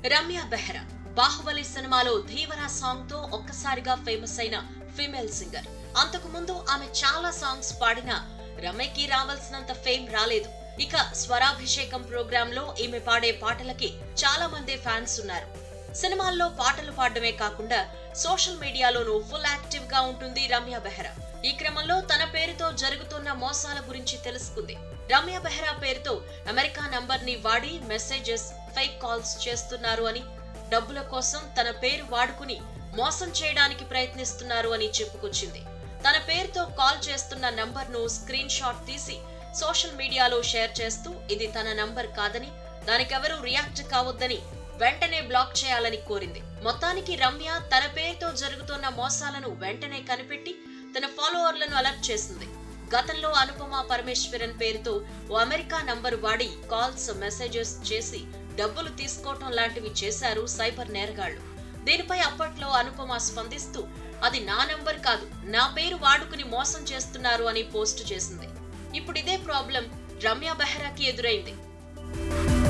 రమ్య బెహ్రా బాహుబలి సినిమాలో ధీవరా సాంగ్ తో ఒక్కసారిగా ఫేమస్ అయిన ఫీమేల్ సింగర్ అంతకు ముందు ఆమె చాలా సాంగ్స్ పాడినా రమ్యకి రావాల్సినంత ఫేమ్ రాలేదు ఇక స్వరాభిషేకం ప్రోగ్రామ్ లో ఈమె పాడే పాటలకి చాలా మంది ఫ్యాన్స్ ఉన్నారు సినిమాల్లో పాటలు పాడడమే కాకుండా సోషల్ మీడియాలోనూ ఫుల్ యాక్టివ్ గా ఉంటుంది రమ్య బెహ్రా ఈ క్రమంలో తన పేరుతో జరుగుతున్న మోసాల గురించి తెలుసుకుంది రమ్య బెహ్రా పేరుతో అమెరికా నంబర్ ని వాడి మెసేజెస్ ఫేక్ కాల్స్ చేస్తున్నారు అని డబ్బుల కోసం తన పేరు వాడుకుని మోసం చేయడానికి ప్రయత్నిస్తున్నారు అని చెప్పుకొచ్చింది తన పేరుతో కాల్ చేస్తున్న నంబర్ ను స్క్రీన్ షాట్ తీసి సోషల్ మీడియాలో షేర్ చేస్తూ ఇది తన నంబర్ కాదని దానికెవరూ రియాక్ట్ కావద్దని వెంటనే బ్లాక్ చేయాలని కోరింది మొత్తానికి రమ్య తన పేరుతో జరుగుతున్న మోసాలను వెంటనే కనిపెట్టి తన ఫాలోవర్లను అలర్ట్ చేసింది గతంలో అనుపమ పరమేశ్వరన్ పేరుతో ఓ అమెరికా నంబర్ వాడి కాల్స్ మెసేజెస్ చేసి డబ్బులు తీసుకోవటం లాంటివి చేశారు సైబర్ నేరగాళ్లు దీనిపై అప్పట్లో అనుపమ స్పందిస్తూ అది నా నంబర్ కాదు నా పేరు వాడుకుని మోసం చేస్తున్నారు అని పోస్ట్ చేసింది ఇప్పుడు ఇదే ప్రాబ్లం రమ్య బెహ్రాకి ఎదురైంది